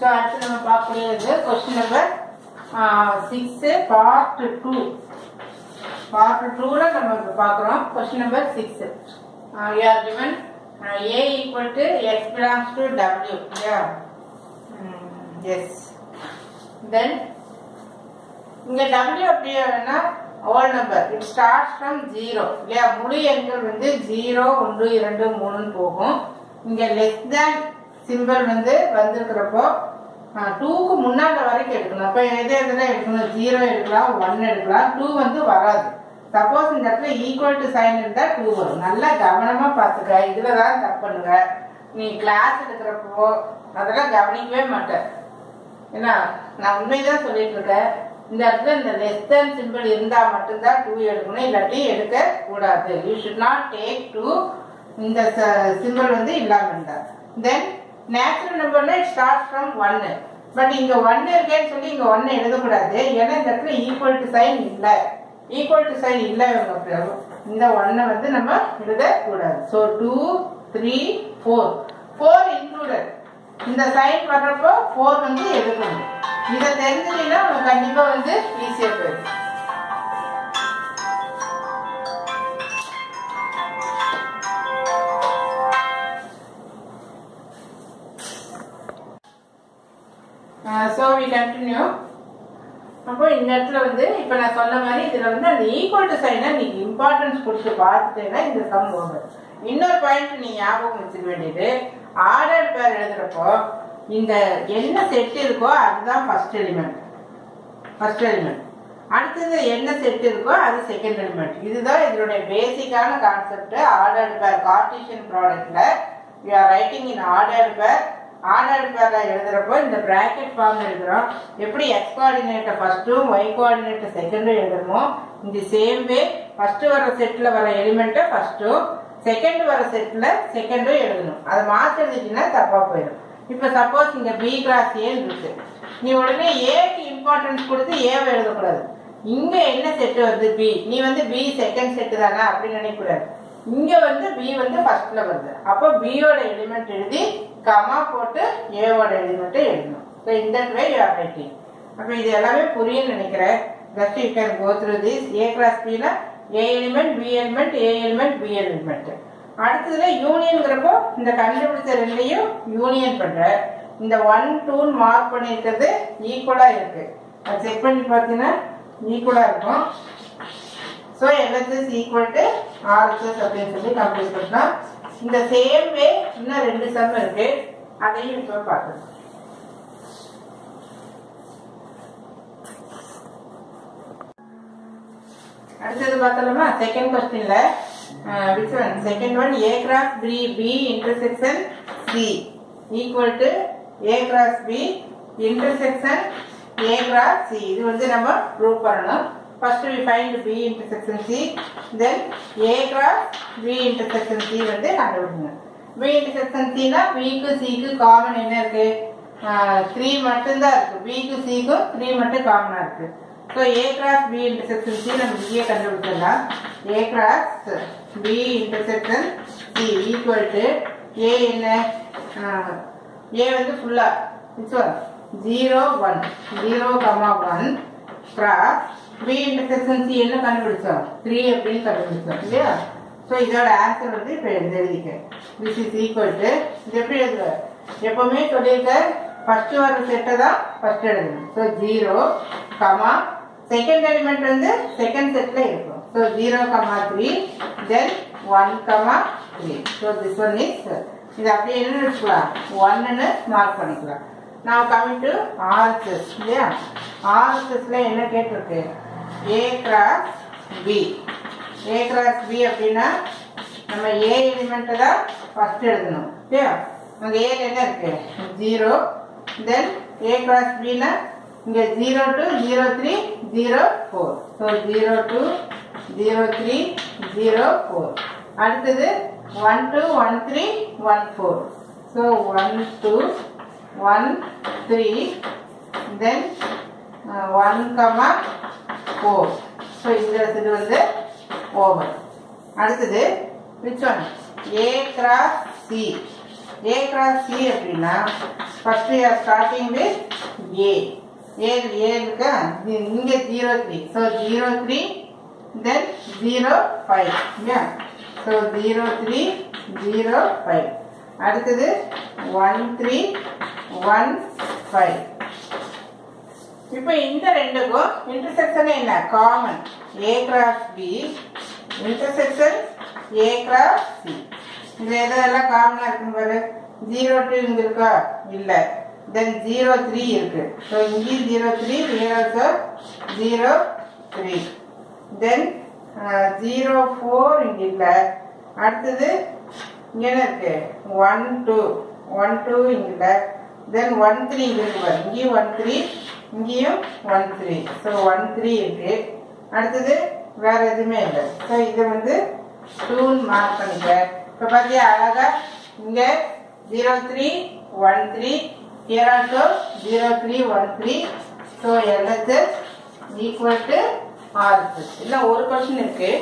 So அடுத்து நம்ம பார்க்கக்கூடியது question number six part two part டூவில் நம்ம இப்போ பார்க்குறோம் question number six you are given A equal to X belongs to W இல்லையா எஸ் தென் இங்க W அப்படின்னா whole number it starts from zero இல்லையா முழு எண்கள் வந்து ஜீரோ ஒன்று இரண்டு மூணுன்னு போகும் இங்க லெஸ் தேன் சிம்பிள் வந்து வந்திருக்கிறப்போ டூக்கு முன்னாடி வரைக்கும் எடுக்கணும் அப்போ எது எதுல எடுக்கணும் ஜீரோ எடுக்கலாம் ஒன் எடுக்கலாம் டூ வந்து வராது சப்போஸ் இந்த இடத்துல ஈக்குவல் டு சைன் இருந்தா டூ வரும் நல்லா கவனமா பார்த்துக்க இதுல தான் தப்பு பண்ணுங்க நீ கிளாஸ் எடுக்கிறப்போ அதெல்லாம் கவனிக்கவே மாட்டேன் ஏன்னா நான் உண்மைதான் சொல்லிட்டு இருக்கேன் இந்த இடத்துல இந்த லெஸ் தேன் சிம்பிள் இருந்தா மட்டும்தான் டூ எடுக்கணும் இல்லாட்டி எடுக்க கூடாது you should not take two இந்த சிம்பிள் வந்து இல்லாம இருந்தா தென் நேச்சுரல் நம்பர்ல இட் ஸ்டார்ட் ஃப்ரம் ஒன்னு பட் இங்க ஒன்னு இருக்கேன்னு சொல்லி இங்க ஒன்னு எழுதக்கூடாது ஏன்னா இந்த இடத்துல ஈக்குவல் டு சைன் இல்ல ஈக்குவல் டு சைன் இல்ல இவங்க இந்த ஒன்னை வந்து நம்ம எழுதக்கூடாது so two three four four included இந்த சைன் வர்றப்போ ஃபோர் வந்து எடுக்கணும் இதை தெரிஞ்சுட்டீங்கன்னா உனக்கு கண்டிப்பா வந்து ஈஸியா போயிடும் ஸோ வி கண்டினியூ அப்போ இந்த இடத்துல வந்து இப்போ நான் சொன்ன மாதிரி இதில் வந்து அந்த ஈக்குவல் டு சைனை நீங்க இம்பார்ட்டன்ஸ் கொடுத்து பார்த்துட்டேன்னா இந்த சம் ஓவர் இன்னொரு பாயிண்ட் நீ ஞாபகம் வச்சுக்க வேண்டியது ஆர்டர் பேர் எழுதுறப்போ இந்த என்ன செட் இருக்கோ அதுதான் ஃபர்ஸ்ட் எலிமெண்ட் ஃபர்ஸ்ட் எலிமெண்ட் அடுத்தது என்ன செட் இருக்கோ அது செகண்ட் எலிமெண்ட் இதுதான் இதனுடைய பேசிக்கான கான்செப்ட் ஆர்டர் பேர் கார்டீசியன் ப்ராடக்ட்ல you are writing in order pair order பேர்ல எழுதுறப்போ இந்த பிராக்கெட் ஃபார்ம் எழுதுறோம் எப்படி எக்ஸ் கோஆர்டினேட்டை ஃபர்ஸ்ட்டும் ஒய் கோஆர்டினேட்டை செகண்டும் எழுதுறோமோ இந்த சேம் வே ஃபர்ஸ்ட் வர செட்ல வர எலிமெண்ட்டை ஃபர்ஸ்ட்டும் செகண்ட் வர செட்ல செகண்டும் எழுதணும் அதை மாத்தி எழுதிட்டீங்கன்னா தப்பா போயிடும் இப்ப சப்போஸ் இங்க பி கிளாஸ் ஏன்னு இருக்கு நீ உடனே ஏக்கு இம்பார்ட்டன்ஸ் கொடுத்து ஏவை எழுதக்கூடாது இங்க என்ன செட் வருது பி நீ வந்து பி செகண்ட் செட் தானே அப்படின்னு நினைக்கக்கூடாது இங்க வந்து பி வந்து ஃபர்ஸ்ட்ல வருது அப்போ பியோட எலிமெண்ட் எழுதி கமா போட்டு ஏவோட எலிமெண்ட் எழுதணும் ஸோ இந்த வே யூ ஆர் ரைட்டிங் அப்போ இது எல்லாமே புரியும்னு நினைக்கிறேன் just you can go through this A cross பில A element B element A element B element அடுத்ததுல யூனியன்ங்கிறப்போ இந்த கண்டுபிடிச்ச ரெண்டையும் யூனியன் பண்ற இந்த ஒன் டூன்னு மார்க் பண்ணிருக்கிறது ஈக்குவலா இருக்கு அது செக் பண்ணி பார்த்தீங்கன்னா ஈக்குவலா இருக்கும் so LHS equal to RHS அப்படின்னு சொல்லி கம்ப்ளீட் பண்ணலாம் இந்த சேம் வே இன்னும் ரெண்டு சம் இருக்கு அதையும் இப்போ பார்க்கலாம் அடுத்தது பார்த்தலாமா செகண்ட் கொஸ்டின்ல which one second one A cross B B intersection C equal to A cross B intersection A cross C இது வந்து நம்ம ப்ரூவ் பண்ணணும் first we find B intersection C then A cross B intersection C வந்து கண்டுபிடிக்கணும் B intersection சினா பிக்கு சிக்கு common என்ன இருக்கு த்ரீ மட்டும்தான் இருக்கு பிக்கு சிக்கும் த்ரீ மட்டும் காமனா இருக்கு so A cross B intersection C நம்ம இங்கே கண்டுபிடிச்சிடலாம் A cross B intersection C equal to A என்ன ஏ வந்து ஃபுல்லா it's one zero one zero comma one cross B intersection C என்ன கண்டுபிடிச்சோம் த்ரீ அப்படின்னு கண்டுபிடிச்சோம் இல்லையா ஸோ இதோட ஆன்சர் வந்து இப்போ எழுதிக்க திஸ் இஸ் ஈக்குவல் டு இது எப்படி எழுதுவ எப்பவுமே சொல்லியிருக்க ஃபர்ஸ்ட் வர செட்டை தான் ஃபர்ஸ்ட் எழுதணும் so zero comma second element வந்து செகண்ட் செட்ல இருக்கும் so zero comma three then one comma three so this one is இது அப்படியே என்ன வச்சுக்கலாம் ஒன்னு மார்க் பண்ணிக்கலாம் நான் கமிங் டு ஆர்எஸ்எஸ் இல்லையா ஆர்எஸ்எஸ்ல என்ன கேட்டிருக்கு A cross B A cross B அப்படின்னா நம்ம ஏ எலிமெண்ட்டை தான் ஃபர்ஸ்ட் எழுதணும் இல்லையா அங்கே ஏல என்ன இருக்கு ஜீரோ தென் ஏ கிராஸ் பின்னா இங்கே zero two zero three zero four so zero two zero three zero four அடுத்தது one two one three one four so one two one three then one comma four so இந்த இது வந்து over அடுத்தது which one A cross C A cross C அப்படின்னா first are starting with A A A இருக்கா இது- இங்க zero three so zero three then zero five இல்லையா so zero three zero five அடுத்தது ஒன் த்ரீ ஒன் ஃபைவ் இப்போ இந்த ரெண்டுக்கும் intersection என்ன common A cross B intersection A cross C இந்த எதெல்லாம் காமனா இருக்குன்னு பாரு ஜீரோ டூ இங்க இருக்கா இல்ல தென் ஜீரோ த்ரீ இருக்கு ஸோ இங்கேயும் zero three zero zero three then zero four இங்க இல்ல அடுத்தது இங்க என்ன இருக்கு ஒன் டூ ஒன் டூ இங்க இல்ல தென் ஒன் த்ரீ இங்க இருக்கு பாரு இங்கேயும் ஒன் த்ரீ இங்கேயும் one three so one three இருக்கு அடுத்தது வேற எதுவுமே இல்லை ஸோ இதை வந்து டூன்னு மார்க் பண்ணிக்க இப்போ பார்த்தியா அழகா இங்க zero three one three here also zero three one three so LHS equal to RHS இல்லை ஒரு கொஸ்டின் இருக்கு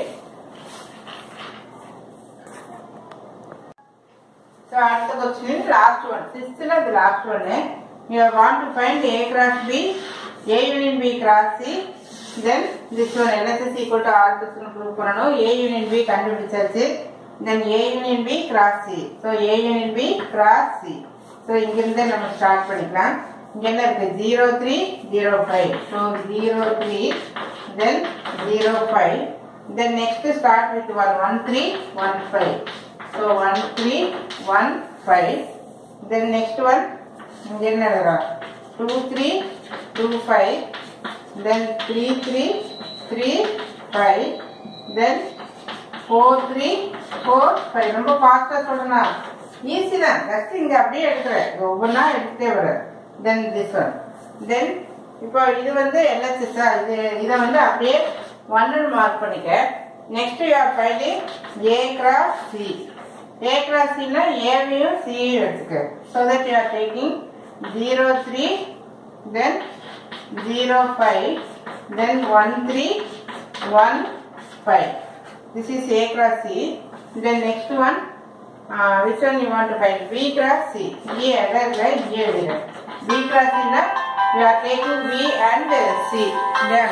ஸோ அடுத்த கொஸ்டின் லாஸ்ட் ஒன் சிக்ஸ்த்தில் இது லாஸ்ட் ஒன்னு you want to find A cross B A union B cross C then this one LHS equal to R பிளஸ்னு prove பண்ணணும் A union B கண்டுபிடிச்சாச்சு then A union B cross C so A union B cross C so இங்கிருந்து நம்ம start பண்ணிக்கலாம் இங்க என்ன இருக்கு zero three zero five so zero three then zero five then next start with one one three one five so one three one five then next one இங்க என்ன எழுதுறோம் two three two five தென் three three three five தென் four three four five ரொம்ப ஃபாஸ்ட்டாக சொல்லணும் easy தான் just இங்கே அப்படியே எடுக்கிறேன் ஒவ்வொன்றா எடுத்துட்டே வர தென் திஸ் ஒன் தென் இப்போ இது வந்து எல்எஸ்எஸ்ஸா இது இதை வந்து அப்படியே ஒன்னு மார்க் பண்ணிக்க next you are finding A cross C A cross சினா ஏவையும் சியையும் எடுத்துக்க so that you are taking zero three then zero five then one three one five this is A cross C. Then next one, uh, which one you want to find? B cross C. A other right A எழுதுங்க. B cross C na we are taking B and C. Yeah.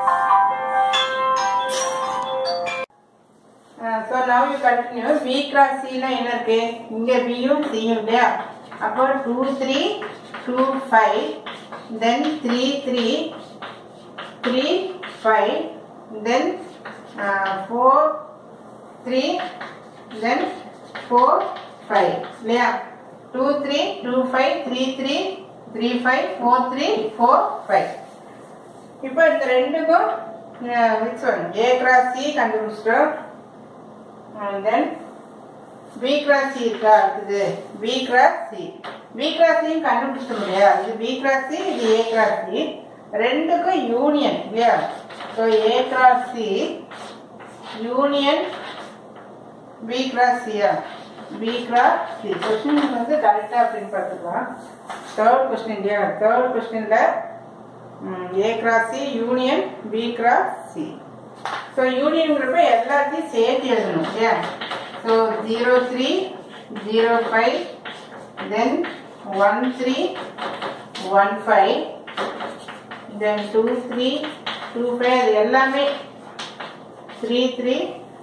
Uh, so now you continue. B cross C na என்ன இருக்கு? இங்க B யும் C யும் இல்லையா? அப்போ 2 3 2 5 then 3 3 3 5 then uh, 4 3 then 4 5 இல்லையா 2 3 2 5 3 3 3 5 4 3 4 5 இப்போ இந்த ரெண்டுக்கும் which one A cross C கண்டுபிடிச்சிட்டோம் தென் பி கிராஸ் சி இருக்கா இருக்குது B cross C B cross சியும் கண்டுபிடிச்சிட்டோம் இல்லையா இது பி கிராஸ் சி இது ஏ கிராஸ் சி ரெண்டுக்கும் யூனியன் இல்லையா so A cross C union B cross சியா பி கிராஸ் சி கொஸ்டின் வந்து கரெக்டாக அப்படின்னு பார்த்துக்கலாம் தேர்ட் கொஸ்டின் இல்லையா தேர்ட் கொஸ்டினில் A cross C union B cross C so யூனியன்ங்கிறப்ப எல்லாத்தையும் சேர்த்து எழுதணும் இல்லையா so zero three zero five தென் one three one five ten two three two five அது எல்லாமே த்ரீ த்ரீ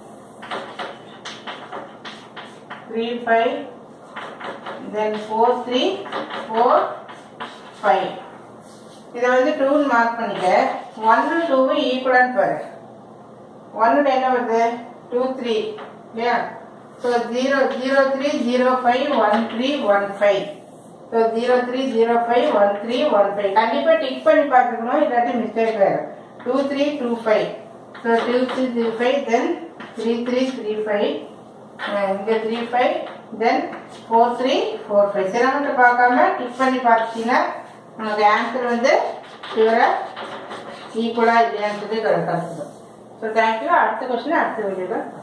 த்ரீ ஃபைவ் தென் ஃபோர் த்ரீ ஃபோர் ஃபைவ் இதை வந்து டூன்னு மார்க் பண்ணிக்க ஒன்னு டூவும் ஈக்குவலான்னு பாரு ஒன்னுல என்ன வருது டூ த்ரீ இல்லையா so zero zero three zero five one three one five so zero three zero five one three one five கண்டிப்பாக டிக் பண்ணி பார்த்துக்கணும் இல்லாட்டி மிஸ்டேக் ஆயிடும் two three two five so two three three five தென் three three three five இங்கே three five தென் four three four five சிரமத்தை பார்க்காம tick பண்ணி பார்த்துட்டீங்கன்னா உனக்கு ஆன்சர் வந்து ஷிவராக ஈக்குவலாக இல்லையான்னு சொல்லி கற்றுக்கணும் ஸோ தேங்க்யூ அடுத்த கொஸ்டின் அடுத்த வீடியோவில்